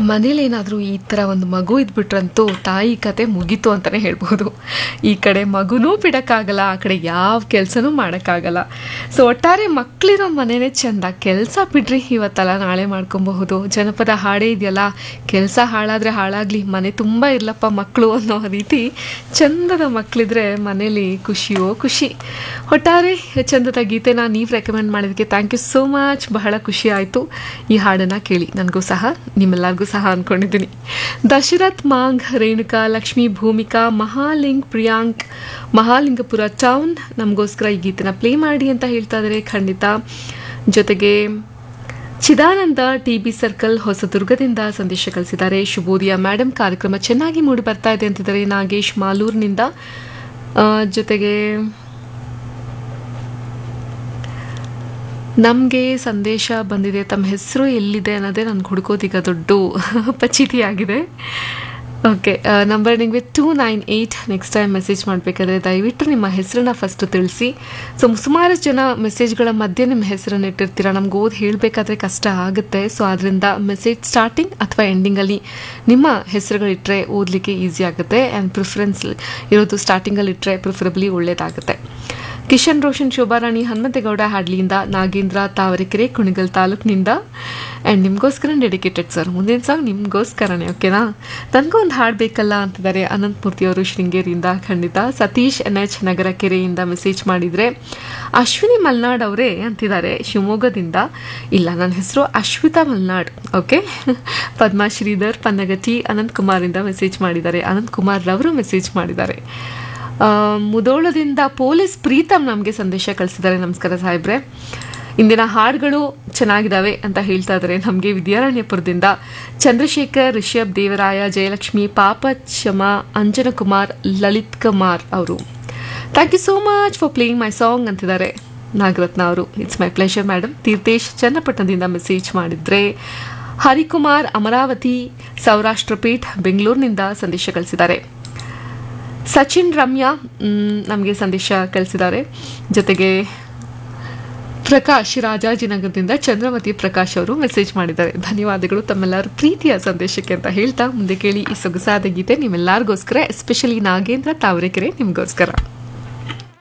ಮನೇಲಿ ಏನಾದರೂ ಈ ಥರ ಒಂದು ಮಗು ಇದ್ಬಿಟ್ರಂತೂ ತಾಯಿ ಕತೆ ಮುಗೀತು ಅಂತಲೇ ಹೇಳ್ಬೋದು ಈ ಕಡೆ ಮಗುನೂ ಬಿಡೋಕ್ಕಾಗಲ್ಲ ಆ ಕಡೆ ಯಾವ ಕೆಲಸನೂ ಮಾಡೋಕ್ಕಾಗಲ್ಲ ಸೊ ಒಟ್ಟಾರೆ ಮಕ್ಕಳಿರೋ ಮನೆಯೇ ಚೆಂದ ಕೆಲಸ ಬಿಡ್ರಿ ಇವತ್ತಲ್ಲ ನಾಳೆ ಮಾಡ್ಕೊಬಹುದು ಜನಪದ ಹಾಡೇ ಇದೆಯಲ್ಲ ಕೆಲಸ ಹಾಳಾದರೆ ಹಾಳಾಗಲಿ ಮನೆ ತುಂಬ ಇರ್ಲಪ್ಪ ಮಕ್ಕಳು ಅನ್ನೋ ರೀತಿ ಚಂದದ ಮಕ್ಕಳಿದ್ರೆ ಮನೇಲಿ ಖುಷಿಯೋ ಖುಷಿ ಒಟ್ಟಾರೆ ಚಂದದ ಗೀತೆನ ನೀವು ರೆಕಮೆಂಡ್ ಮಾಡಿದ್ದಕ್ಕೆ ಥ್ಯಾಂಕ್ ಯು ಸೋ ಮಚ್ ಬಹಳ ಖುಷಿ ಆಯಿತು ಈ ಹಾಡನ್ನು ಕೇಳಿ ನನಗೂ ಸಹ ನಿಮ್ಮೆಲ್ಲರಿಗೂ ಸಹ ಅಂದ್ಕೊಂಡಿದ್ದೀನಿ ದಶರಥ್ ಮಾಂಗ್ ರೇಣುಕಾ ಲಕ್ಷ್ಮಿ ಭೂಮಿಕಾ ಮಹಾಲಿಂಗ್ ಪ್ರಿಯಾಂಕ್ ಮಹಾಲಿಂಗಪುರ ಟೌನ್ ನಮಗೋಸ್ಕರ ಈ ಗೀತೆನ ಪ್ಲೇ ಮಾಡಿ ಅಂತ ಹೇಳ್ತಾ ಇದ್ದಾರೆ ಖಂಡಿತ ಜೊತೆಗೆ ಚಿದಾನಂದ ಟಿ ಬಿ ಸರ್ಕಲ್ ಹೊಸದುರ್ಗದಿಂದ ಸಂದೇಶ ಕಳಿಸಿದ್ದಾರೆ ಶುಭೋದಯ ಮೇಡಮ್ ಕಾರ್ಯಕ್ರಮ ಚೆನ್ನಾಗಿ ಮೂಡಿ ಬರ್ತಾ ಇದೆ ಅಂತಿದ್ದಾರೆ ನಾಗೇಶ್ ಮಾಲೂರಿನಿಂದ ಆ, ಜೊತೆಗೆ ನಮಗೆ ಸಂದೇಶ ಬಂದಿದೆ ತಮ್ಮ ಹೆಸರು ಎಲ್ಲಿದೆ ಅನ್ನೋದೇ ನನಗೆ ಹುಡುಕೋದೀಗ ದೊಡ್ಡ ಪಚಿತಿ ಆಗಿದೆ ಓಕೆ ನಂಬರ್ ನಿಮಗೆ two nine eight next time message ಮಾಡಬೇಕಾದ್ರೆ ದಯವಿಟ್ಟು ನಿಮ್ಮ ಹೆಸರನ್ನ ಫಸ್ಟ್ ತಿಳಿಸಿ ಸೊ ಸುಮಾರು ಜನ ಮೆಸೇಜ್ಗಳ ಮಧ್ಯೆ ನಿಮ್ಮ ಹೆಸರನ್ನು ಇಟ್ಟಿರ್ತೀರ ನಮ್ಗೆ ಓದಿ ಹೇಳಬೇಕಾದ್ರೆ ಕಷ್ಟ ಆಗುತ್ತೆ ಸೊ ಅದರಿಂದ ಮೆಸೇಜ್ ಸ್ಟಾರ್ಟಿಂಗ್ ಅಥವಾ ಎಂಡಿಂಗಲ್ಲಿ ನಿಮ್ಮ ಹೆಸರುಗಳಿಟ್ಟರೆ ಓದಲಿಕ್ಕೆ ಈಸಿ ಆಗುತ್ತೆ ಆ್ಯಂಡ್ ಪ್ರಿಫರೆನ್ಸ್ ಇರೋದು ಸ್ಟಾರ್ಟಿಂಗಲ್ಲಿ ಇಟ್ಟರೆ ಪ್ರಿಫರಬ್ಲಿ ಒಳ್ಳೆಯದಾಗುತ್ತೆ ಕಿಶನ್ ರೋಷನ್ ಶೋಭಾರಾಣಿ ಹನುಮಂತೇಗೌಡ ಹಾಡ್ಲಿಯಿಂದ ನಾಗೇಂದ್ರ ತಾವರೆಕೆರೆ ಕುಣಿಗಲ್ ತಾಲೂಕಿನಿಂದ ಆ್ಯಂಡ್ ನಿಮಗೋಸ್ಕರ ಡೆಡಿಕೇಟೆಡ್ ಸರ್ ಮುಂದಿನ ಸಾಂಗ್ ನಿಮಗೋಸ್ಕರನೇ ಓಕೆನಾ ನನಗೂ ಒಂದು ಹಾಡು ಬೇಕಲ್ಲ ಅಂತಿದ್ದಾರೆ ಅನಂತಮೂರ್ತಿ ಅವರು ಶೃಂಗೇರಿಯಿಂದ ಖಂಡಿತ ಸತೀಶ್ ಎನ್ ಎಚ್ ನಗರ ಕೆರೆಯಿಂದ ಮೆಸೇಜ್ ಮಾಡಿದರೆ ಅಶ್ವಿನಿ ಮಲ್ನಾಡ್ ಅವರೇ ಅಂತಿದ್ದಾರೆ ಶಿವಮೊಗ್ಗದಿಂದ ಇಲ್ಲ ನನ್ನ ಹೆಸರು ಅಶ್ವಿತಾ ಮಲ್ನಾಡ್ ಓಕೆ ಪದ್ಮಾ ಶ್ರೀಧರ್ ಪನ್ನಗಟಿ ಅನಂತ್ ಕುಮಾರಿಂದ ಮೆಸೇಜ್ ಮಾಡಿದ್ದಾರೆ ಅನಂತ್ ಕುಮಾರ್ ರವರು ಮೆಸೇಜ್ ಮಾಡಿದ್ದಾರೆ ಆ, ಮುದೋಳದಿಂದ ಪೊಲೀಸ್ ಪ್ರೀತಮ್ ನಮಗೆ ಸಂದೇಶ ಕಳಿಸಿದ್ದಾರೆ ನಮಸ್ಕಾರ ಸಾಹೇಬ್ರೆ ಇಂದಿನ ಹಾಡುಗಳು ಚೆನ್ನಾಗಿದ್ದಾವೆ ಅಂತ ಹೇಳ್ತಾ ಇದ್ದಾರೆ ನಮಗೆ ವಿದ್ಯಾರಣ್ಯಪುರದಿಂದ ಚಂದ್ರಶೇಖರ್ ರಿಷಬ್ ದೇವರಾಯ ಜಯಲಕ್ಷ್ಮಿ ಪಾಪಚಮ ಅಂಜನಕುಮಾರ್ ಲಲಿತ್ ಕುಮಾರ್ ಅವರು thank you so much for playing my song ಅಂತಿದ್ದಾರೆ ನಾಗರತ್ನ ಅವರು it's my pleasure madam Theerthesh ಚನ್ನಪಟ್ಟಣದಿಂದ ಮೆಸೇಜ್ ಮಾಡಿದ್ರೆ ಹರಿಕುಮಾರ್ ಅಮರಾವತಿ ಸೌರಾಷ್ಟ್ರ ಪೀಠ್ ಬೆಂಗಳೂರಿನಿಂದ ಸಂದೇಶ ಕಳಿಸಿದ್ದಾರೆ ಸಚಿನ್ ರಮ್ಯಾ ನಮಗೆ ಸಂದೇಶ ಕಳಿಸಿದ್ದಾರೆ ಜೊತೆಗೆ ಪ್ರಕಾಶ್ ರಾಜಾಜಿನಗರದಿಂದ ಚಂದ್ರವತಿ ಪ್ರಕಾಶ್ ಅವರು ಮೆಸೇಜ್ ಮಾಡಿದ್ದಾರೆ ಧನ್ಯವಾದಗಳು ತಮ್ಮೆಲ್ಲರ ಪ್ರೀತಿಯ ಸಂದೇಶಕ್ಕೆ ಅಂತ ಹೇಳ್ತಾ ಮುಂದೆ ಕೇಳಿ ಈ ಸೊಗಸಾದ ಗೀತೆ ನಿಮ್ಮೆಲ್ಲರಿಗೋಸ್ಕರ ಎಸ್ಪೆಷಲಿ ನಾಗೇಂದ್ರ ತಾವರೆಕೆರೆ ನಿಮಗೋಸ್ಕರ